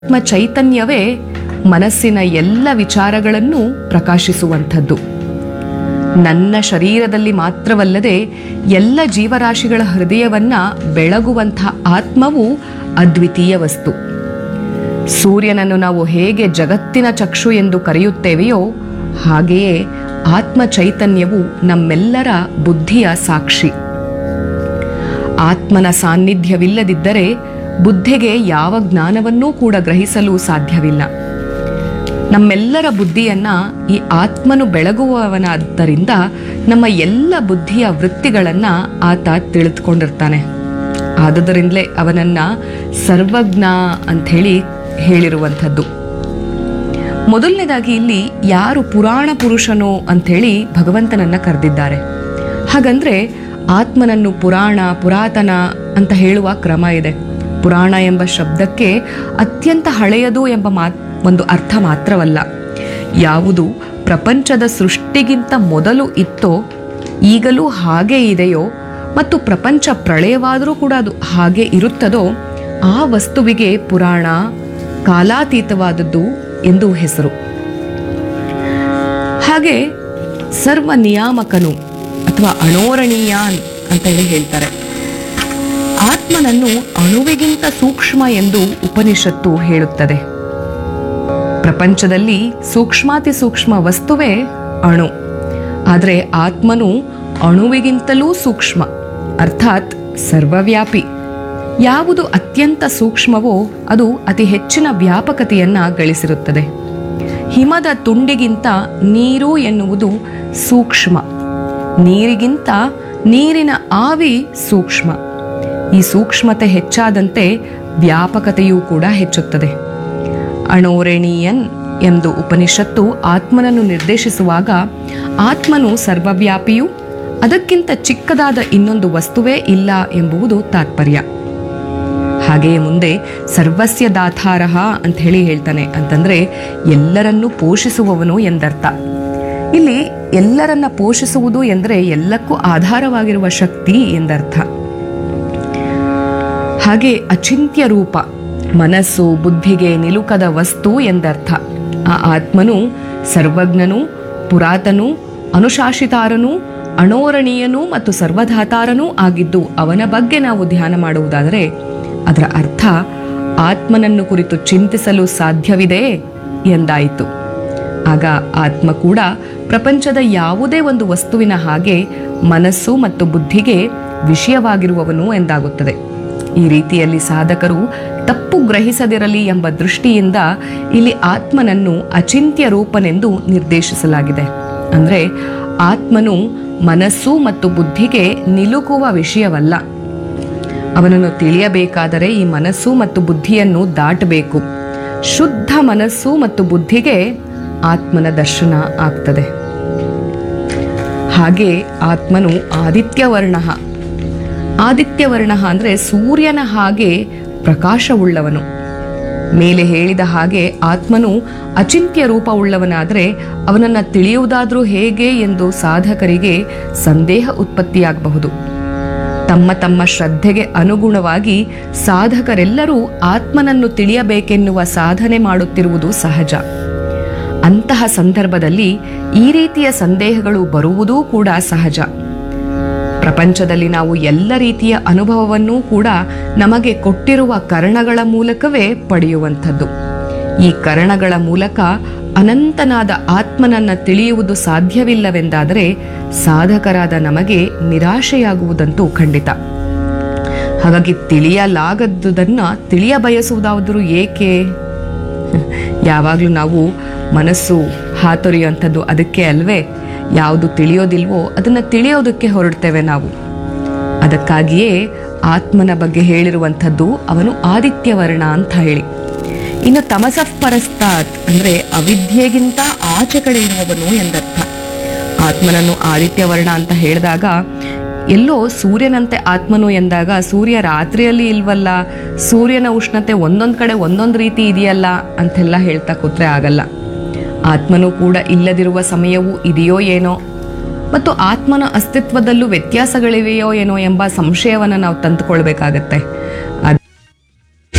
ಆತ್ಮ ಚೈತನ್ಯವೇ ಮನಸ್ಸಿನ ಎಲ್ಲ ವಿಚಾರಗಳನ್ನು ಪ್ರಕಾಶಿಸುವಂಥದ್ದು ನನ್ನ ಶರೀರದಲ್ಲಿ ಮಾತ್ರವಲ್ಲದೆ ಎಲ್ಲ ಜೀವರಾಶಿಗಳ ಹೃದಯವನ್ನ ಬೆಳಗುವಂಥ ಆತ್ಮವು ಅದ್ವಿತೀಯ ವಸ್ತು ಸೂರ್ಯನನ್ನು ನಾವು ಹೇಗೆ ಜಗತ್ತಿನ ಚಕ್ಷು ಎಂದು ಕರೆಯುತ್ತೇವೆಯೋ ಹಾಗೆಯೇ ಆತ್ಮ ಚೈತನ್ಯವು ನಮ್ಮೆಲ್ಲರ ಬುದ್ಧಿಯ ಸಾಕ್ಷಿ ಆತ್ಮನ ಸಾನ್ನಿಧ್ಯವಿಲ್ಲದಿದ್ದರೆ ಬುದ್ಧಿಗೆ ಯಾವ ಜ್ಞಾನವನ್ನೂ ಕೂಡ ಗ್ರಹಿಸಲು ಸಾಧ್ಯವಿಲ್ಲ ನಮ್ಮೆಲ್ಲರ ಬುದ್ಧಿಯನ್ನ ಈ ಆತ್ಮನು ಬೆಳಗುವವನಾದ್ದರಿಂದ ನಮ್ಮ ಎಲ್ಲ ಬುದ್ಧಿಯ ವೃತ್ತಿಗಳನ್ನ ಆತ ತಿಳಿದುಕೊಂಡಿರ್ತಾನೆ ಆದುದರಿಂದಲೇ ಅವನನ್ನ ಸರ್ವಜ್ಞ ಅಂಥೇಳಿ ಹೇಳಿರುವಂಥದ್ದು ಮೊದಲನೇದಾಗಿ ಇಲ್ಲಿ ಯಾರು ಪುರಾಣ ಪುರುಷನು ಅಂಥೇಳಿ ಭಗವಂತನನ್ನ ಕರೆದಿದ್ದಾರೆ ಹಾಗಂದ್ರೆ ಆತ್ಮನನ್ನು ಪುರಾಣ ಪುರಾತನ ಅಂತ ಹೇಳುವ ಕ್ರಮ ಇದೆ ಪುರಾಣ ಎಂಬ ಶಬ್ದಕ್ಕೆ ಅತ್ಯಂತ ಹಳೆಯದು ಎಂಬ ಮಾತ್ ಒಂದು ಅರ್ಥ ಮಾತ್ರವಲ್ಲ ಯಾವುದು ಪ್ರಪಂಚದ ಸೃಷ್ಟಿಗಿಂತ ಮೊದಲು ಇತ್ತೋ ಈಗಲೂ ಹಾಗೆ ಇದೆಯೋ ಮತ್ತು ಪ್ರಪಂಚ ಪ್ರಳಯವಾದರೂ ಕೂಡ ಅದು ಹಾಗೆ ಇರುತ್ತದೋ ಆ ವಸ್ತುವಿಗೆ ಪುರಾಣ ಕಾಲಾತೀತವಾದದ್ದು ಎಂದು ಹೆಸರು ಹಾಗೆ ಸರ್ವ ನಿಯಾಮಕನು ಅಥವಾ ಅಣೋರಣೀಯಾನ್ ಅಂತ ಹೇಳಿ ಹೇಳ್ತಾರೆ ಆತ್ಮನನ್ನು ಅಣುವಿಗಿಂತ ಸೂಕ್ಷ್ಮ ಎಂದು ಉಪನಿಷತ್ತು ಹೇಳುತ್ತದೆ ಪ್ರಪಂಚದಲ್ಲಿ ಸೂಕ್ಷ್ಮಾತಿ ಸೂಕ್ಷ್ಮ ವಸ್ತುವೇ ಅಣು ಆದರೆ ಆತ್ಮನು ಅಣುವಿಗಿಂತಲೂ ಸೂಕ್ಷ್ಮ ಅರ್ಥಾತ್ ಸರ್ವವ್ಯಾಪಿ ಯಾವುದು ಅತ್ಯಂತ ಸೂಕ್ಷ್ಮವೋ ಅದು ಅತಿ ಹೆಚ್ಚಿನ ವ್ಯಾಪಕತೆಯನ್ನ ಗಳಿಸಿರುತ್ತದೆ ಹಿಮದ ತುಂಡಿಗಿಂತ ನೀರು ಎನ್ನುವುದು ಸೂಕ್ಷ್ಮ ನೀರಿಗಿಂತ ನೀರಿನ ಆವಿ ಸೂಕ್ಷ್ಮ ಈ ಸೂಕ್ಷ್ಮತೆ ಹೆಚ್ಚಾದಂತೆ ವ್ಯಾಪಕತೆಯೂ ಕೂಡ ಹೆಚ್ಚುತ್ತದೆ ಅಣೋರಣೀಯನ್ ಎಂದು ಉಪನಿಷತ್ತು ಆತ್ಮನನ್ನು ನಿರ್ದೇಶಿಸುವಾಗ ಆತ್ಮನು ಸರ್ವವ್ಯಾಪಿಯೂ ಅದಕ್ಕಿಂತ ಚಿಕ್ಕದಾದ ಇನ್ನೊಂದು ವಸ್ತುವೇ ಇಲ್ಲ ಎಂಬುವುದು ತಾತ್ಪರ್ಯ ಹಾಗೆಯೇ ಮುಂದೆ ಸರ್ವಸ್ಯ ದಾತಾರಹ ಅಂತ ಹೇಳಿ ಹೇಳ್ತಾನೆ ಅಂತಂದ್ರೆ ಎಲ್ಲರನ್ನೂ ಪೋಷಿಸುವವನು ಎಂದರ್ಥ ಇಲ್ಲಿ ಎಲ್ಲರನ್ನ ಪೋಷಿಸುವುದು ಎಂದರೆ ಎಲ್ಲಕ್ಕೂ ಆಧಾರವಾಗಿರುವ ಶಕ್ತಿ ಎಂದರ್ಥ ಹಾಗೆ ಅಚಿಂತ್ಯ ರೂಪ ಮನಸ್ಸು ಬುದ್ಧಿಗೆ ನಿಲುಕದ ವಸ್ತು ಎಂದರ್ಥ ಆ ಆತ್ಮನು ಸರ್ವಜ್ಞನು ಪುರಾತನು ಅನುಶಾಸಿತಾರನೂ ಅಣೋರಣೀಯನೂ ಮತ್ತು ಸರ್ವಧಾತಾರನೂ ಆಗಿದ್ದು ಅವನ ಬಗ್ಗೆ ನಾವು ಧ್ಯಾನ ಮಾಡುವುದಾದರೆ ಅದರ ಅರ್ಥ ಆತ್ಮನನ್ನು ಕುರಿತು ಚಿಂತಿಸಲು ಸಾಧ್ಯವಿದೆ ಎಂದಾಯಿತು ಆಗ ಆತ್ಮ ಕೂಡ ಪ್ರಪಂಚದ ಯಾವುದೇ ಒಂದು ವಸ್ತುವಿನ ಹಾಗೆ ಮನಸ್ಸು ಮತ್ತು ಬುದ್ಧಿಗೆ ವಿಷಯವಾಗಿರುವವನು ಎಂದಾಗುತ್ತದೆ ಈ ರೀತಿಯಲ್ಲಿ ಸಾಧಕರು ತಪ್ಪು ಗ್ರಹಿಸದಿರಲಿ ಎಂಬ ದೃಷ್ಟಿಯಿಂದ ಇಲ್ಲಿ ಆತ್ಮನನ್ನು ಅಚಿಂತ್ಯ ರೂಪನೆಂದು ನಿರ್ದೇಶಿಸಲಾಗಿದೆ ಅಂದ್ರೆ ಆತ್ಮನು ಮನಸ್ಸು ಮತ್ತು ಬುದ್ಧಿಗೆ ನಿಲುಕುವ ವಿಷಯವಲ್ಲ ಅವನನ್ನು ತಿಳಿಯಬೇಕಾದರೆ ಈ ಮನಸ್ಸು ಮತ್ತು ಬುದ್ಧಿಯನ್ನು ದಾಟಬೇಕು ಶುದ್ಧ ಮನಸ್ಸು ಮತ್ತು ಬುದ್ಧಿಗೆ ಆತ್ಮನ ದರ್ಶನ ಆಗ್ತದೆ ಹಾಗೆ ಆತ್ಮನು ಆದಿತ್ಯವರ್ಣ ಆದಿತ್ಯವರ್ಣ ಅಂದ್ರೆ ಸೂರ್ಯನ ಹಾಗೆ ಪ್ರಕಾಶವುಳ್ಳವನು ಮೇಲೆ ಹೇಳಿದ ಹಾಗೆ ಆತ್ಮನು ಅಚಿಂತ್ಯ ರೂಪವುಳ್ಳವನಾದರೆ ಅವನನ್ನ ತಿಳಿಯುವುದಾದ್ರೂ ಹೇಗೆ ಎಂದು ಸಾಧಕರಿಗೆ ಸಂದೇಹ ಉತ್ಪತ್ತಿಯಾಗಬಹುದು ತಮ್ಮ ತಮ್ಮ ಶ್ರದ್ಧೆಗೆ ಅನುಗುಣವಾಗಿ ಸಾಧಕರೆಲ್ಲರೂ ಆತ್ಮನನ್ನು ತಿಳಿಯಬೇಕೆನ್ನುವ ಸಾಧನೆ ಮಾಡುತ್ತಿರುವುದು ಸಹಜ ಅಂತಹ ಸಂದರ್ಭದಲ್ಲಿ ಈ ರೀತಿಯ ಸಂದೇಹಗಳು ಬರುವುದೂ ಕೂಡ ಸಹಜ ಪ್ರಪಂಚದಲ್ಲಿ ನಾವು ಎಲ್ಲ ರೀತಿಯ ಅನುಭವವನ್ನೂ ಕೂಡ ನಮಗೆ ಕೊಟ್ಟಿರುವ ಕರಣಗಳ ಮೂಲಕವೇ ಪಡೆಯುವಂಥದ್ದು ಈ ಕರಣಗಳ ಮೂಲಕ ಅನಂತನಾದ ಆತ್ಮನನ್ನ ತಿಳಿಯುವುದು ಸಾಧ್ಯವಿಲ್ಲವೆಂದಾದರೆ ಸಾಧಕರಾದ ನಮಗೆ ನಿರಾಶೆಯಾಗುವುದಂತೂ ಖಂಡಿತ ಹಾಗಾಗಿ ತಿಳಿಯಲಾಗದುದನ್ನ ತಿಳಿಯ ಬಯಸುವುದಾದರೂ ಏಕೆ ಯಾವಾಗಲೂ ನಾವು ಮನಸ್ಸು ಹಾತೊರೆಯುವಂಥದ್ದು ಅದಕ್ಕೆ ಅಲ್ವೇ ಯಾವುದು ತಿಳಿಯೋದಿಲ್ವೋ ಅದನ್ನು ತಿಳಿಯೋದಕ್ಕೆ ಹೊರಡ್ತೇವೆ ನಾವು ಅದಕ್ಕಾಗಿಯೇ ಆತ್ಮನ ಬಗ್ಗೆ ಹೇಳಿರುವಂಥದ್ದು ಅವನು ಆದಿತ್ಯವರ್ಣ ಅಂತ ಹೇಳಿ ಇನ್ನು ತಮಸಃ ಪರಸ್ತಾತ್ ಅಂದ್ರೆ ಅವಿದ್ಯೆಗಿಂತ ಆಚೆ ಕಡೆ ಇರುವವನು ಎಂದರ್ಥ ಆತ್ಮನನ್ನು ಆದಿತ್ಯವರ್ಣ ಅಂತ ಹೇಳಿದಾಗ ಎಲ್ಲೋ ಸೂರ್ಯನಂತೆ ಆತ್ಮನು ಎಂದಾಗ ಸೂರ್ಯ ರಾತ್ರಿಯಲ್ಲಿ ಇಲ್ವಲ್ಲ ಸೂರ್ಯನ ಉಷ್ಣತೆ ಒಂದೊಂದು ಕಡೆ ಒಂದೊಂದು ರೀತಿ ಇದೆಯಲ್ಲ ಅಂತೆಲ್ಲ ಹೇಳ್ತಾ ಕೂತ್ರೆ ಆಗಲ್ಲ ಆತ್ಮನು ಕೂಡ ಇಲ್ಲದಿರುವ ಸಮಯವೂ ಇದೆಯೋ ಏನೋ ಮತ್ತು ಆತ್ಮನ ಅಸ್ತಿತ್ವದಲ್ಲೂ ವ್ಯತ್ಯಾಸಗಳಿವೆಯೋ ಏನೋ ಎಂಬ ಸಂಶಯವನ್ನು ನಾವು ತಂದುಕೊಳ್ಬೇಕಾಗತ್ತೆ